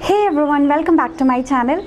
Hey everyone, welcome back to my channel.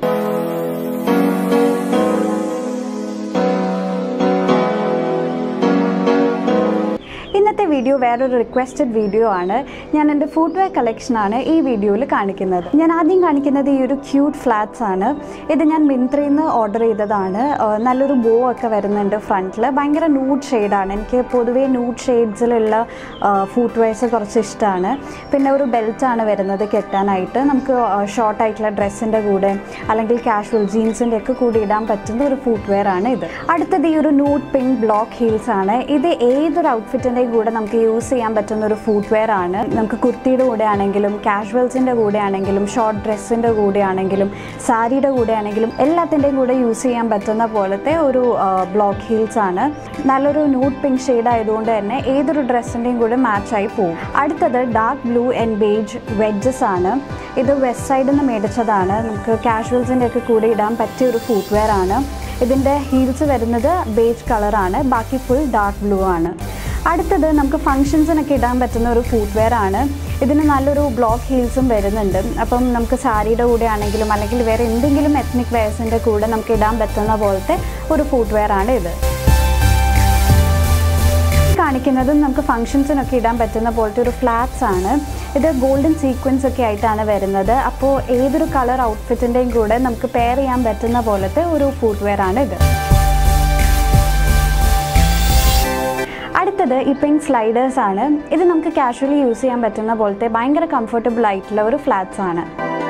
ഇന്നത്തെ video വേറൊരു requested video ആണ് ഞാൻ എൻ്റെ ഫുഡ്വെയർ കളക്ഷനാണ് ഈ വീഡിയോയിൽ കാണിക്കുന്നത് ഞാൻ ആദ്യം കാണിക്കുന്നത് ഈ ഒരു ക്യൂട്ട് ഫ്ലാറ്റ്സ് ആണ് ഇത് ഞാൻ മിന്ത്രയിൽ നിന്ന് ഓർഡർ ചെയ്തതാണ് ആ, നല്ലൊരു ബോ ഒക്കെ വരുന്നുണ്ട് ഫ്രണ്ടിൽ ഭയങ്കര നൂഡ് ഷെയ്ഡാണ് എനിക്ക് പൊതുവേ നൂഡ് ഷെയ്ഡ്സിലുള്ള ഫുട്വെയർസ് കുറച്ച് ഇഷ്ടമാണ് പിന്നെ ഒരു ബെൽറ്റാണ് വരുന്നത് കെട്ടാനായിട്ട് നമുക്ക് ഷോർട്ട് ആയിട്ടുള്ള ഡ്രസ്സിൻ്റെ കൂടെ അല്ലെങ്കിൽ കാഷ്വൽ ജീൻസിൻ്റെ ഒക്കെ കൂടെ ഇടാൻ പറ്റുന്ന ഒരു ഫുട്വെയർ ആണ് ഇത് അടുത്തത് ഈ ഒരു നൂഡ് പിങ്ക് ബ്ലോക്ക് ഹീൽസ് ആണ് ഇത് ഏതൊരു ഔട്ട്ഫിറ്റിൻ്റെ കൂടെ നമുക്ക് യൂസ് ചെയ്യാൻ പറ്റുന്ന ഒരു ഫുട്വെയർ ആണ് നമുക്ക് കുർത്തിയുടെ കൂടെ ആണെങ്കിലും കാഷ്വൽസിൻ്റെ കൂടെ ആണെങ്കിലും ഷോർട്ട് ഡ്രസ്സിൻ്റെ കൂടെ ആണെങ്കിലും സാരിയുടെ കൂടെ ആണെങ്കിലും എല്ലാത്തിൻ്റെയും കൂടെ യൂസ് ചെയ്യാൻ പറ്റുന്ന പോലത്തെ ഒരു ബ്ലോക്ക് ഹീൽസ് ആണ് നല്ലൊരു നൂഡ് പിങ്ക് ഷെയ്ഡ് ആയതുകൊണ്ട് തന്നെ ഏതൊരു ഡ്രസ്സിൻ്റെയും കൂടെ മാച്ചായി പോകും അടുത്തത് dark blue and beige wedges ആണ് ഇത് വെസ്റ്റ് സൈഡിൽ നിന്ന് മേടിച്ചതാണ് നമുക്ക് കാഷ്വൽസിൻ്റെ ഒക്കെ കൂടെ ഇടാൻ പറ്റിയ ഒരു ഫുട്വെയർ ആണ് ഇതിൻ്റെ ഹീൽസ് വരുന്നത് ബേജ് കളറാണ് ബാക്കി ഫുൾ ഡാർക്ക് ബ്ലൂ ആണ് അടുത്തത് നമുക്ക് ഫങ്ഷൻസിനൊക്കെ ഇടാൻ പറ്റുന്ന ഒരു ഫുട്വെയർ ആണ് ഇതിന് നല്ലൊരു ബ്ലോക്ക് ഹീൽസും വരുന്നുണ്ട് അപ്പം നമുക്ക് സാരിയുടെ കൂടെ ആണെങ്കിലും അല്ലെങ്കിൽ വേറെ എന്തെങ്കിലും എത്നിക് വെയർസിൻ്റെ കൂടെ നമുക്ക് ഇടാൻ പറ്റുന്ന പോലത്തെ ഒരു ഫുട്വെയർ ആണ് ഇത് കാണിക്കുന്നതും നമുക്ക് ഫങ്ഷൻസിനൊക്കെ ഇടാൻ പറ്റുന്ന പോലത്തെ ഒരു ഫ്ലാറ്റ്സ് ആണ് ഇത് ഗോൾഡൻ സീക്വൻസ് ഒക്കെ ആയിട്ടാണ് വരുന്നത് അപ്പോൾ ഏതൊരു കളർ ഔട്ട്ഫിറ്റിൻ്റെയും കൂടെ നമുക്ക് പെയർ ചെയ്യാൻ പറ്റുന്ന പോലത്തെ ഒരു ഫുട്വെയർ ആണ് ഇത് അടുത്തത് ഈ പിങ്ക് സ്ലൈഡേഴ്സ് ആണ് ഇത് നമുക്ക് കാഷ്വലി യൂസ് ചെയ്യാൻ പറ്റുന്ന പോലത്തെ ഭയങ്കര കംഫർട്ടബിൾ ആയിട്ടുള്ള ഒരു ഫ്ലാറ്റ്സ് ആണ്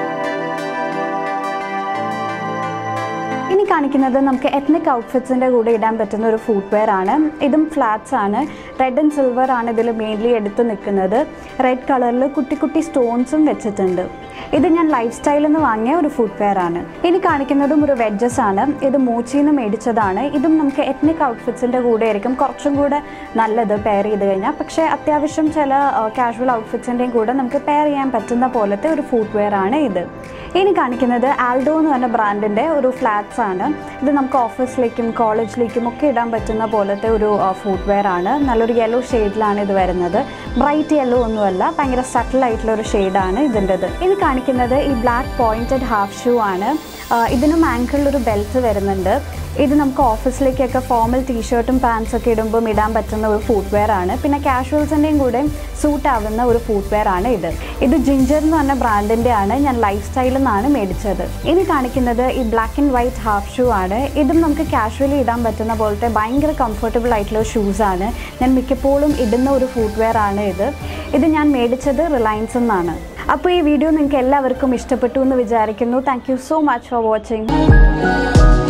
ഇനി കാണിക്കുന്നത് നമുക്ക് എത്നിക് ഔട്ട്ഫിറ്റ്സിൻ്റെ കൂടെ ഇടാൻ പറ്റുന്ന ഒരു ഫുട്വെയർ ആണ് ഇതും ഫ്ലാറ്റ്സ് ആണ് റെഡ് ആൻഡ് സിൽവർ ആണ് ഇതിൽ മെയിൻലി എടുത്ത് നിൽക്കുന്നത് റെഡ് കളറിൽ കുട്ടി കുട്ടി സ്റ്റോൺസും വെച്ചിട്ടുണ്ട് ഇത് ഞാൻ ലൈഫ് സ്റ്റൈലിൽ നിന്ന് വാങ്ങിയ ഒരു ഫുട്വെയർ ആണ് ഇനി കാണിക്കുന്നതും ഒരു വെഡ്ജസ് ആണ് ഇത് മോച്ചിയിൽ നിന്ന് മേടിച്ചതാണ് ഇതും നമുക്ക് എത്നിക് ഔട്ട്ഫിറ്റ്സിൻ്റെ കൂടെ ആയിരിക്കും കുറച്ചും കൂടെ നല്ലത് പെയർ ചെയ്ത് കഴിഞ്ഞാൽ പക്ഷേ അത്യാവശ്യം ചില കാഷ്വൽ ഔട്ട്ഫിറ്റ്സിൻ്റെയും കൂടെ നമുക്ക് പെയർ ചെയ്യാൻ പറ്റുന്ന പോലത്തെ ഒരു ഫുട്വെയർ ആണ് ഇത് ഇനി കാണിക്കുന്നത് ആൽഡോ എന്ന് പറഞ്ഞ ബ്രാൻഡിൻ്റെ ഒരു ഫ്ലാറ്റ്സ് ആണ് ഇത് നമുക്ക് ഓഫീസിലേക്കും കോളേജിലേക്കും ഒക്കെ ഇടാൻ പറ്റുന്ന പോലത്തെ ഒരു ഫുട്വെയർ ആണ് നല്ലൊരു യെല്ലോ ഷെയ്ഡിലാണ് ഇത് വരുന്നത് ബ്രൈറ്റ് യെല്ലോ ഒന്നുമല്ല ഭയങ്കര സട്ടിൽ ആയിട്ടുള്ള ഒരു ഷെയ്ഡാണ് ഇതിൻ്റെത് ഇനി കാണിക്കുന്നത് ഈ ബ്ലാക്ക് പോയിൻറ്റഡ് ഹാഫ് ഷൂ ആണ് ആ, ഇതിനും ആങ്കിളിൽ ഒരു ബെൽറ്റ് വരുന്നുണ്ട് ഇത് നമുക്ക് ഓഫീസിലേക്കൊക്കെ ഫോമൽ ടീഷർട്ടും പാൻസ് ഒക്കെ ഇടുമ്പം ഇടാൻ പറ്റുന്ന ഒരു ഫുട്വെയർ ആണ് പിന്നെ കാഷ്വൽസിൻ്റെയും കൂടെ സൂട്ട് ആവുന്ന ഒരു ഫുട്വെയർ ആണ് ഇത് ഇത് ജിഞ്ചർ എന്ന് പറഞ്ഞ ബ്രാൻഡിൻ്റെ ആണ് ഞാൻ ലൈഫ് സ്റ്റൈലിൽ നിന്നാണ് മേടിച്ചത് ഇനി കാണിക്കുന്നത് ഈ black and white half shoe ആണ് ഇതും നമുക്ക് കാഷ്വലി ഇടാൻ പറ്റുന്ന പോലത്തെ ഭയങ്കര കംഫർട്ടബിൾ ആയിട്ടുള്ള ഷൂസ് ആണ് ഞാൻ മിക്കപ്പോഴും ഇടുന്ന ഒരു ഫുട്വെയർ ആണ് ഇത് ഇത് ഞാൻ മേടിച്ചത് റിലയൻസ് എന്നാണ് അപ്പോൾ ഈ വീഡിയോ നിങ്ങൾക്ക് എല്ലാവർക്കും ഇഷ്ടപ്പെട്ടു എന്ന് വിചാരിക്കുന്നു thank you so much for watching